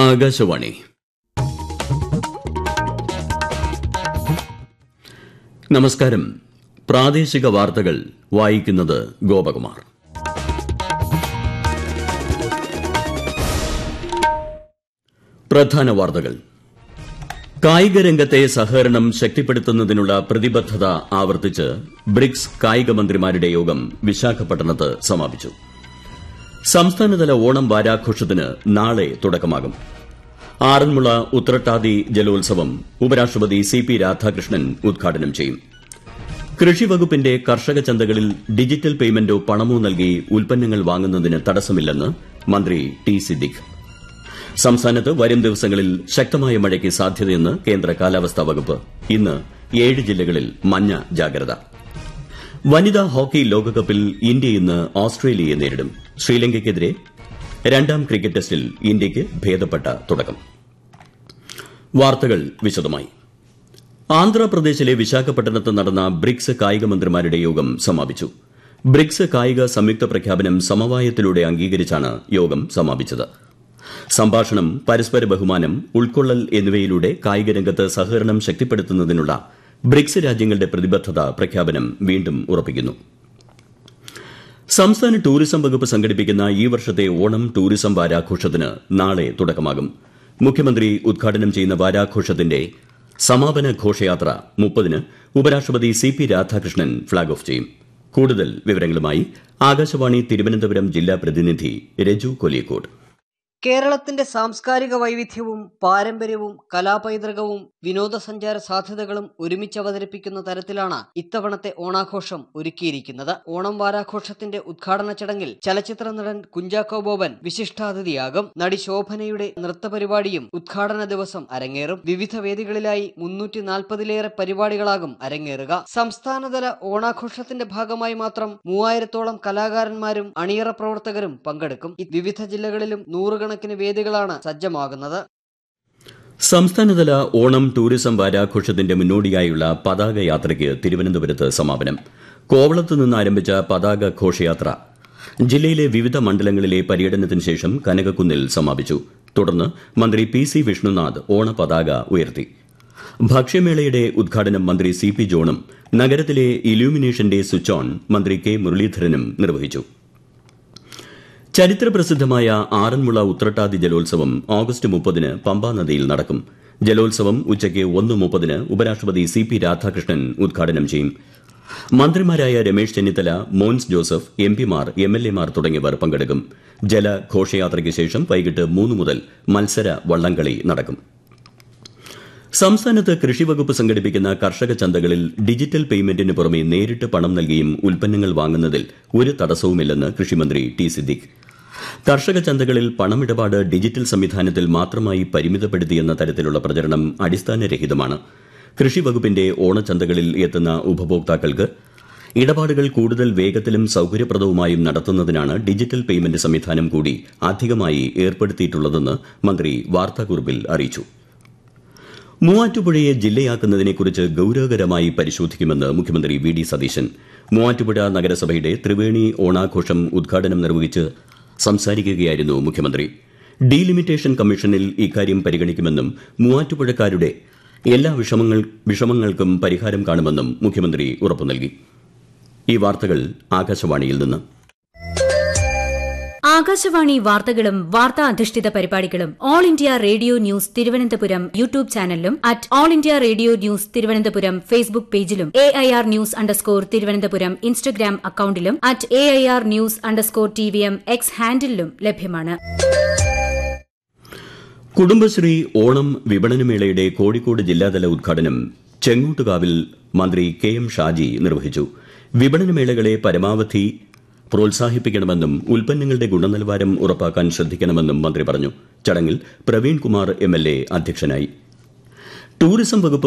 ആകാശവാണി നമസ്കാരം പ്രാദേശിക വാർത്തകൾ വായിക്കുന്നത് ഗോപകുമാർ പ്രധാന വാർത്തകൾ കായിക രംഗത്തെ സഹകരണം ശക്തിപ്പെടുത്തുന്നതിനുള്ള പ്രതിബദ്ധത ആവർത്തിച്ച് ബ്രിക്സ് കായിക മന്ത്രിമാരുടെ യോഗം വിശാഖപട്ടണത്ത് സമാപിച്ചു സംസ്ഥാനതല ഓണം വാരാഘോഷത്തിന് നാളെ തുടക്കമാകും ആറന്മുള ഉത്രട്ടാതി ജലോത്സവം ഉപരാഷ്ട്രപതി സി പി രാധാകൃഷ്ണൻ ഉദ്ഘാടനം ചെയ്യും കൃഷിവകുപ്പിന്റെ കർഷക ചന്തകളിൽ ഡിജിറ്റൽ പേയ്മെന്റോ പണമോ നൽകി ഉൽപ്പന്നങ്ങൾ വാങ്ങുന്നതിന് തടസ്സമില്ലെന്ന് മന്ത്രി ടി സിദ്ദിഖ് സംസ്ഥാനത്ത് വരും ദിവസങ്ങളിൽ ശക്തമായ മഴയ്ക്ക് സാധ്യതയെന്ന് കേന്ദ്ര കാലാവസ്ഥാ വകുപ്പ് ഇന്ന് ഏഴ് ജില്ലകളിൽ മഞ്ഞ ജാഗ്രത വനിതാ ഹോക്കി ലോകകപ്പിൽ ഇന്ത്യ ഇന്ന് ഓസ്ട്രേലിയയെ നേരിടും ശ്രീലങ്കയ്ക്കെതിരെ രണ്ടാം ക്രിക്കറ്റ് ടെസ്റ്റിൽ ഇന്ത്യയ്ക്ക് ഭേദപ്പെട്ട തുടക്കം വാർത്തകൾ വിശദമായി ആന്ധ്രാപ്രദേശിലെ വിശാഖപട്ടണത്ത് നടന്ന ബ്രിക്സ് കായിക മന്ത്രിമാരുടെ യോഗം സമാപിച്ചു ബ്രിക്സ് കായിക സംയുക്ത പ്രഖ്യാപനം സമവായത്തിലൂടെ അംഗീകരിച്ചാണ് യോഗം സമാപിച്ചത് സംഭാഷണം പരസ്പര ബഹുമാനം ഉൾക്കൊള്ളൽ എന്നിവയിലൂടെ കായിക രംഗത്ത് സഹകരണം ശക്തിപ്പെടുത്തുന്നതിനുള്ള ബ്രിക്സ് രാജ്യങ്ങളുടെ പ്രതിബദ്ധത പ്രഖ്യാപനം വീണ്ടും ഉറപ്പിക്കുന്നു സംസ്ഥാന ടൂറിസം വകുപ്പ് സംഘടിപ്പിക്കുന്ന ഈ വർഷത്തെ ഓണം ടൂറിസം വാരാഘോഷത്തിന് നാളെ തുടക്കമാകും മുഖ്യമന്ത്രി ഉദ്ഘാടനം ചെയ്യുന്ന വാരാഘോഷത്തിന്റെ സമാപന ഘോഷയാത്ര മുപ്പതിന് ഉപരാഷ്ട്രപതി C P Radhakrishnan flag off ചെയ്യും കൂടുതൽ വിവരങ്ങളുമായി ആകാശവാണി തിരുവനന്തപുരം ജില്ലാ പ്രതിനിധി രജു കൊലിയക്കോട് കേരളത്തിന്റെ സാംസ്കാരിക വൈവിധ്യവും പാരമ്പര്യവും കലാപൈതൃകവും വിനോദസഞ്ചാര സാധ്യതകളും ഒരുമിച്ച് അവതരിപ്പിക്കുന്ന തരത്തിലാണ് ഇത്തവണത്തെ ഓണാഘോഷം ഒരുക്കിയിരിക്കുന്നത് ഓണം വാരാഘോഷത്തിന്റെ ഉദ്ഘാടന ചടങ്ങിൽ ചലച്ചിത്ര നടൻ കുഞ്ചാക്കോ ബോബൻ വിശിഷ്ടാതിഥിയാകും നടി ശോഭനയുടെ നൃത്തപരിപാടിയും ഉദ്ഘാടന ദിവസം അരങ്ങേറും വിവിധ വേദികളിലായി മുന്നൂറ്റി നാൽപ്പതിലേറെ പരിപാടികളാകും അരങ്ങേറുക സംസ്ഥാനതല ഓണാഘോഷത്തിന്റെ ഭാഗമായി മാത്രം മൂവായിരത്തോളം കലാകാരന്മാരും അണിയറ പ്രവർത്തകരും പങ്കെടുക്കും ഈ വിവിധ ജില്ലകളിലും നൂറുകണക്കിന് വേദികളാണ് സജ്ജമാകുന്നത് സംസ്ഥാനതല ഓണം ടൂറിസം വാരാഘോഷത്തിന്റെ മുന്നോടിയായുള്ള പതാക യാത്രയ്ക്ക് തിരുവനന്തപുരത്ത് സമാപനം കോവളത്ത് നിന്ന് ആരംഭിച്ച പതാക ഘോഷയാത്ര ജില്ലയിലെ വിവിധ മണ്ഡലങ്ങളിലെ പര്യടനത്തിന് ശേഷം കനകക്കുന്നിൽ സമാപിച്ചു തുടർന്ന് മന്ത്രി പി സി വിഷ്ണുനാഥ് ഓണപതാക ഉയർത്തി ഭക്ഷ്യമേളയുടെ ഉദ്ഘാടനം മന്ത്രി സി പി ജോണും നഗരത്തിലെ ഇലൂമിനേഷന്റെ സ്വിച്ച് ഓൺ മന്ത്രി കെ മുരളീധരനും നിർവഹിച്ചു ചരിത്രപ്രസിദ്ധമായ ആറന്മുള ഉത്രട്ടാതി ജലോത്സവം ഓഗസ്റ്റ് മുപ്പതിന് പമ്പാ നദിയിൽ നടക്കും ജലോത്സവം ഉച്ചയ്ക്ക് ഒന്ന് മുപ്പതിന് ഉപരാഷ്ട്രപതി സി പി രാധാകൃഷ്ണൻ ഉദ്ഘാടനം ചെയ്യും മന്ത്രിമാരായ രമേശ് ചെന്നിത്തല മോൻസ് ജോസഫ് എം പിമാർ എം എൽ എമാർ തുടങ്ങിയവർ പങ്കെടുക്കും ജലഘോഷയാത്രയ്ക്ക് ശേഷം വൈകിട്ട് മൂന്ന് മുതൽ മത്സര വള്ളംകളി നടക്കും സംസ്ഥാനത്ത് കൃഷിവകുപ്പ് സംഘടിപ്പിക്കുന്ന കർഷക ചന്തകളിൽ ഡിജിറ്റൽ പേയ്മെന്റിന് പുറമെ നേരിട്ട് പണം നൽകിയും ഉൽപ്പന്നങ്ങൾ വാങ്ങുന്നതിൽ ഒരു തടസ്സവുമില്ലെന്ന് കൃഷിമന്ത്രി ടി സിദ്ദിഖ് കർഷക ചന്തകളിൽ പണമിടപാട് ഡിജിറ്റൽ സംവിധാനത്തിൽ മാത്രമായി പരിമിതപ്പെടുത്തിയെന്ന തരത്തിലുള്ള പ്രചരണം അടിസ്ഥാനരഹിതമാണ് കൃഷിവകുപ്പിന്റെ ഓണച്ചന്തകളിൽ എത്തുന്ന ഉപഭോക്താക്കൾക്ക് ഇടപാടുകൾ കൂടുതൽ വേഗത്തിലും സൌകര്യപ്രദവുമായും നടത്തുന്നതിനാണ് ഡിജിറ്റൽ പേയ്മെന്റ് സംവിധാനം കൂടി അധികമായി ഏർപ്പെടുത്തിയിട്ടുള്ളതെന്ന് മന്ത്രി വാർത്താക്കുറിപ്പിൽ അറിയിച്ചു മൂവാറ്റുപുഴയെ ജില്ലയാക്കുന്നതിനെക്കുറിച്ച് ഗൌരവകരമായി പരിശോധിക്കുമെന്ന് മുഖ്യമന്ത്രി വി ഡി സതീശൻ മൂവാറ്റുപുഴ നഗരസഭയുടെ ത്രിവേണി ഓണാഘോഷം ഉദ്ഘാടനം നിർവഹിച്ച് സംസാരിക്കുകയായിരുന്നു മുഖ്യമന്ത്രി ഡീലിമിറ്റേഷൻ കമ്മീഷനിൽ ഇക്കാര്യം പരിഗണിക്കുമെന്നും മൂവാറ്റുപുഴക്കാരുടെ എല്ലാ വിഷമങ്ങൾ വിഷമങ്ങൾക്കും പരിഹാരം കാണുമെന്നും മുഖ്യമന്ത്രി ഉറപ്പു നൽകി ഈ വാർത്തകൾ ആകാശവാണിയിൽ നിന്ന് ആകാശവാണി വാർത്തകളും വാർത്താ അധിഷ്ഠിത പരിപാടികളും all India radio news Thiruvananthapuram YouTube ചാനലിലും at all India radio news Thiruvananthapuram Facebook പേജിലും A I R news underscore Thiruvananthapuram Instagram അക്കൌണ്ടിലും at A I R news underscore T V M X ഹാൻഡിലും ലഭ്യമാണ് കുടുംബശ്രീ ഓണം വിപണനമേളയുടെ കോഴിക്കോട് ജില്ലാതല ഉദ്ഘാടനം ചെങ്ങോട്ടുകാവിൽ മന്ത്രി കെ എം ഷാജി നിർവഹിച്ചു വിപണനമേളകളെ പരമാവധി പ്രോത്സാഹിപ്പിക്കണമെന്നും ഉൽപ്പന്നങ്ങളുടെ ഗുണനിലവാരം ഉറപ്പാക്കാൻ ശ്രദ്ധിക്കണമെന്നും മന്ത്രി പറഞ്ഞു ചടങ്ങിൽ Praveen Kumar M L A അധ്യക്ഷനായി ടൂറിസം വകുപ്പ്